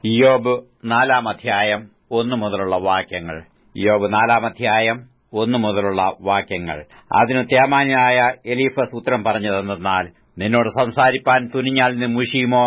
ഇയോബ് നാലാം അധ്യായം ഒന്നു മുതലുള്ള വാക്യങ്ങൾ ഇയോബ് നാലാം അധ്യായം ഒന്നു മുതലുള്ള വാക്യങ്ങൾ അതിനു തേമാന്യായ എലീഫസ് ഉത്തരം പറഞ്ഞതെന്നാൽ നിന്നോട് സംസാരിപ്പാൻ തുനിഞ്ഞാൽ നീ മുഷിയുമോ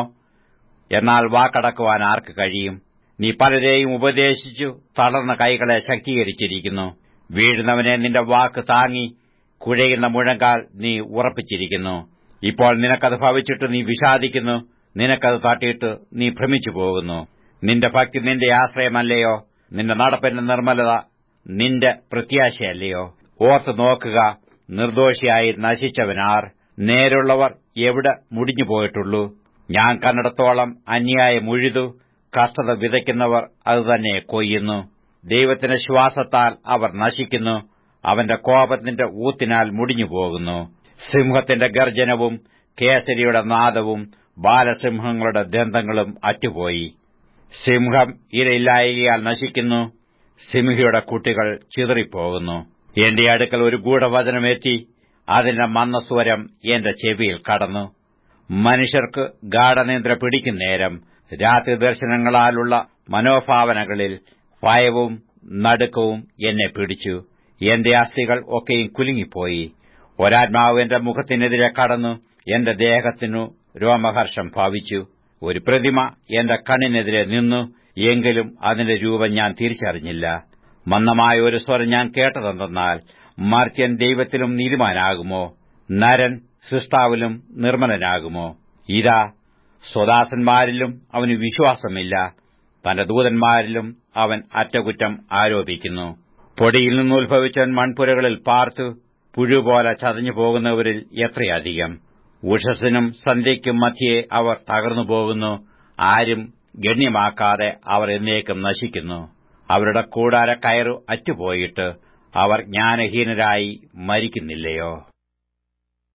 എന്നാൽ വാക്കടക്കുവാൻ ആർക്ക് കഴിയും നീ പലരെയും ഉപദേശിച്ചു തളർന്ന കൈകളെ ശക്തീകരിച്ചിരിക്കുന്നു വീഴുന്നവനെ നിന്റെ വാക്ക് താങ്ങി കുഴയുന്ന മുഴങ്കാൽ നീ ഉറപ്പിച്ചിരിക്കുന്നു ഇപ്പോൾ നിനക്കത് ഭവിച്ചിട്ട് നീ വിഷാദിക്കുന്നു നിനക്കത് തട്ടിയിട്ട് നീ ഭ്രമിച്ചു പോകുന്നു നിന്റെ ഭക്തി നിന്റെ ആശ്രയമല്ലയോ നിന്റെ നടപ്പിന്റെ നിർമ്മലത നിന്റെ പ്രത്യാശയല്ലയോ ഓർത്ത് നോക്കുക നിർദോഷിയായി നശിച്ചവനാർ നേരുള്ളവർ എവിടെ മുടിഞ്ഞു പോയിട്ടുള്ളൂ ഞാൻ കന്നിടത്തോളം അന്യായം ഉഴുതു കഷ്ടത വിതയ്ക്കുന്നവർ അതുതന്നെ കൊയ്യുന്നു ദൈവത്തിന്റെ ശ്വാസത്താൽ അവർ നശിക്കുന്നു അവന്റെ കോപത്തിന്റെ ഊത്തിനാൽ മുടിഞ്ഞു പോകുന്നു സിംഹത്തിന്റെ ഗർജനവും കേസരിയുടെ നാദവും ബാലസിംഹങ്ങളുടെ ദന്തങ്ങളും അറ്റുപോയി സിംഹം ഇരയില്ലായകയാൽ നശിക്കുന്നു സിംഹിയുടെ കുട്ടികൾ ചിതറിപ്പോകുന്നു എന്റെ അടുക്കൽ ഒരു ഗൂഢവചനമെത്തി അതിന്റെ മന്ദസ്വരം എന്റെ ചെവിയിൽ കടന്നു മനുഷ്യർക്ക് ഗാഠനിദ്ര പിടിക്കുന്നേരം രാത്രി ദർശനങ്ങളാലുള്ള മനോഭാവനകളിൽ ഭയവും നടുക്കവും എന്നെ പിടിച്ചു എന്റെ അസ്ഥികൾ ഒക്കെയും കുലുങ്ങിപ്പോയി ഒരാത്മാവ് എന്റെ മുഖത്തിനെതിരെ കടന്നു എന്റെ ദേഹത്തിനു രോമഹർഷം ഭാവിച്ചു ഒരു പ്രതിമ എന്റെ കണ്ണിനെതിരെ നിന്നു എങ്കിലും അതിന്റെ രൂപം ഞാൻ തിരിച്ചറിഞ്ഞില്ല മന്ദമായ ഒരു സ്വരം ഞാൻ കേട്ടതെന്തെന്നാൽ മർത്യൻ ദൈവത്തിലും നീതിമാനാകുമോ നരൻ സൃഷ്ടാവിലും നിർമ്മലനാകുമോ ഇതാ സ്വദാസന്മാരിലും അവന് വിശ്വാസമില്ല തന്റെ ദൂതന്മാരിലും അവൻ അറ്റകുറ്റം ആരോപിക്കുന്നു പൊടിയിൽ നിന്നുത്ഭവിച്ചവൻ മൺപുരകളിൽ പാർത്തു പുഴുപോലെ ചതഞ്ഞു പോകുന്നവരിൽ എത്രയധികം ഉഷസ്സിനും സന്ധ്യയ്ക്കും മധ്യേ അവർ തകർന്നു പോകുന്നു ആരും ഗണ്യമാക്കാതെ അവർ എന്നേക്കും നശിക്കുന്നു അവരുടെ കൂടാര കയറു അറ്റുപോയിട്ട് അവർ ജ്ഞാനഹീനരായി മരിക്കുന്നില്ലയോ